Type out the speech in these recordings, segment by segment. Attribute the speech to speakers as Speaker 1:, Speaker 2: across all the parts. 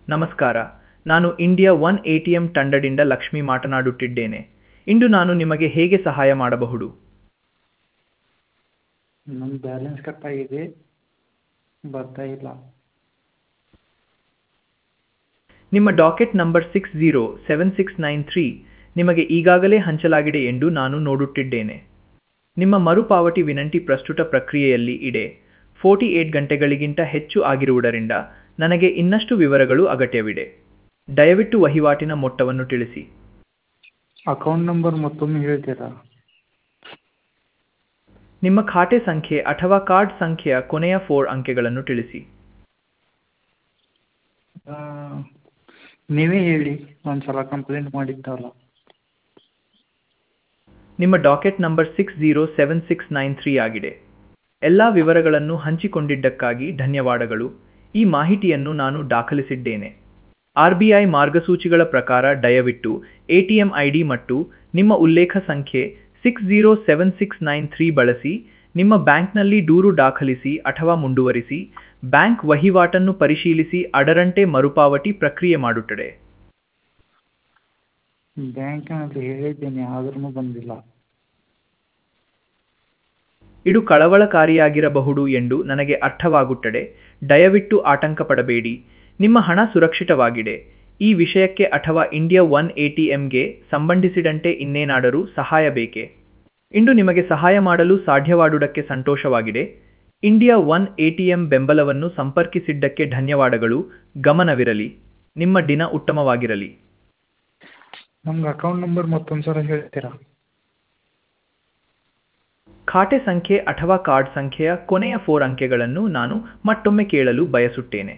Speaker 1: ನಮಸ್ಕಾರ ನಾನು India one A T M ತಂಡದಿಂದ ಲಕ್ಷ್ಮಿ ಮಾತನಾಡುತ್ತಿದ್ದೇನೆ ಇಂದು ನಾನು ನಿಮಗೆ ಹೇಗೆ ಸಹಾಯ ಮಾಡಬಹುದು
Speaker 2: ನನ್ನ ಬ್ಯಾಲೆನ್ಸ್ ಕಟ್ ಆಗಿದೆ ಬರ್ತಾ ಇಲ್ಲ
Speaker 1: ನಿಮ್ಮ docket number six zero seven six nine three ನಿಮಗೆ ಈಗಾಗಲೇ ಹಂಚಲಾಗಿದೆ ಎಂದು ನಾನು ನೋಡುತ್ತಿದ್ದೇನೆ ನಿಮ್ಮ ಮರುಪಾವತಿ ವಿನಂತಿ ಪ್ರಸ್ತುತ ಪ್ರಕ್ರಿಯೆಯಲ್ಲಿ ಇದೆ ಫೋರ್ಟಿ ಏಟ್ ಗಂಟೆಗಳಿಗಿಂತ ಹೆಚ್ಚು ಆಗಿರುವುದರಿಂದ ನನಗೆ ಇನ್ನಷ್ಟು ವಿವರಗಳು ಅಗತ್ಯವಿದೆ ದಯವಿಟ್ಟು ವಹಿವಾಟಿನ ಮೊತ್ತವನ್ನು ತಿಳಿಸಿ
Speaker 2: ಅಕೌಂಟ್ ನಂಬರ್ ಮತ್ತೊಮ್ಮೆ ಹೇಳ್ತೀರಾ
Speaker 1: ನಿಮ್ಮ ಖಾತೆ ಸಂಖ್ಯೆ ಅಥವಾ ಕಾರ್ಡ್ ಸಂಖ್ಯೆಯ ಕೊನೆಯ ಫೋರ್ ಅಂಕೆಗಳನ್ನು ತಿಳಿಸಿ
Speaker 2: ಆ, ನೀವೇ ಹೇಳಿ ಒಂದು ಸಲ ಕಂಪ್ಲೇಂಟ್ ಮಾಡಿದ್ದಲ್ಲ
Speaker 1: ನಿಮ್ಮ docket number six zero seven six nine three ಆಗಿದೆ ಎಲ್ಲ ವಿವರಗಳನ್ನು ಹಂಚಿಕೊಂಡಿದ್ದಕ್ಕಾಗಿ ಧನ್ಯವಾದಗಳು ಈ ಮಾಹಿತಿಯನ್ನು ನಾನು ದಾಖಲಿಸಿದ್ದೇನೆ ಆರ್ ಬಿ ಐ ಮಾರ್ಗಸೂಚಿಗಳ ಪ್ರಕಾರ ದಯವಿಟ್ಟು A T M I D ಮತ್ತು ನಿಮ್ಮ ಉಲ್ಲೇಖ ಸಂಖ್ಯೆ six zero seven six nine three ಬಳಸಿ ನಿಮ್ಮ ಬ್ಯಾಂಕ್ನಲ್ಲಿ ದೂರು ದಾಖಲಿಸಿ ಅಥವಾ ಮುಂದುವರಿಸಿ ಬ್ಯಾಂಕ್ ವಹಿವಾಟನ್ನು ಪರಿಶೀಲಿಸಿ ಅದರಂತೆ ಮರುಪಾವತಿ ಪ್ರಕ್ರಿಯೆ ಮಾಡುತ್ತದೆ
Speaker 2: ಬ್ಯಾಂಕಿನಲ್ಲಿ ಹೇಳಿದ್ದೇನೆ ಆದ್ರೂ ಬಂದಿಲ್ಲ
Speaker 1: ಇದು ಕಳವಳಕಾರಿಯಾಗಿರಬಹುದು ಎಂದು ನನಗೆ ಅರ್ಥವಾಗುತ್ತದೆ ದಯವಿಟ್ಟು ಆತಂಕ ಪಡಬೇಡಿ ನಿಮ್ಮ ಹಣ ಸುರಕ್ಷಿತವಾಗಿದೆ ಈ ವಿಷಯಕ್ಕೆ ಅಥವಾ ಇಂಡಿಯಾ ಒನ್ ಎ ಟಿ ಎಂಗೆ ಸಂಬಂಧಿಸಿದಂತೆ ಇನ್ನೇನಾದರೂ ಸಹಾಯ ಬೇಕೇ ಇಂದು ನಿಮಗೆ ಸಹಾಯ ಮಾಡಲು ಸಾಧ್ಯವಾದುದಕ್ಕೆ ಸಂತೋಷವಾಗಿದೆ India one A T M ಬೆಂಬಲವನ್ನು ಸಂಪರ್ಕಿಸಿದ್ದಕ್ಕೆ ಧನ್ಯವಾದಗಳು ಗಮನವಿರಲಿ ನಿಮ್ಮ ದಿನ ಉತ್ತಮವಾಗಿರಲಿ
Speaker 2: ನಮ್ಗೆ ಅಕೌಂಟ್ ನಂಬರ್ ಮತ್ತೊಂದು ಸಲ ಹೇಳ್ತೀರಾ
Speaker 1: ಖಾತೆ ಸಂಖ್ಯೆ ಅಥವಾ ಕಾರ್ಡ್ ಸಂಖ್ಯೆಯ ಕೊನೆಯ ಫೋರ್ ಅಂಕೆಗಳನ್ನು ನಾನು ಮತ್ತೊಮ್ಮೆ ಕೇಳಲು ಬಯಸುತ್ತೇನೆ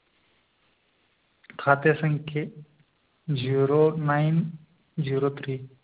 Speaker 2: ಖಾತೆ ಸಂಖ್ಯೆ ಜೀರೋ ನೈನ್ ಜೀರೋ ತ್ರೀ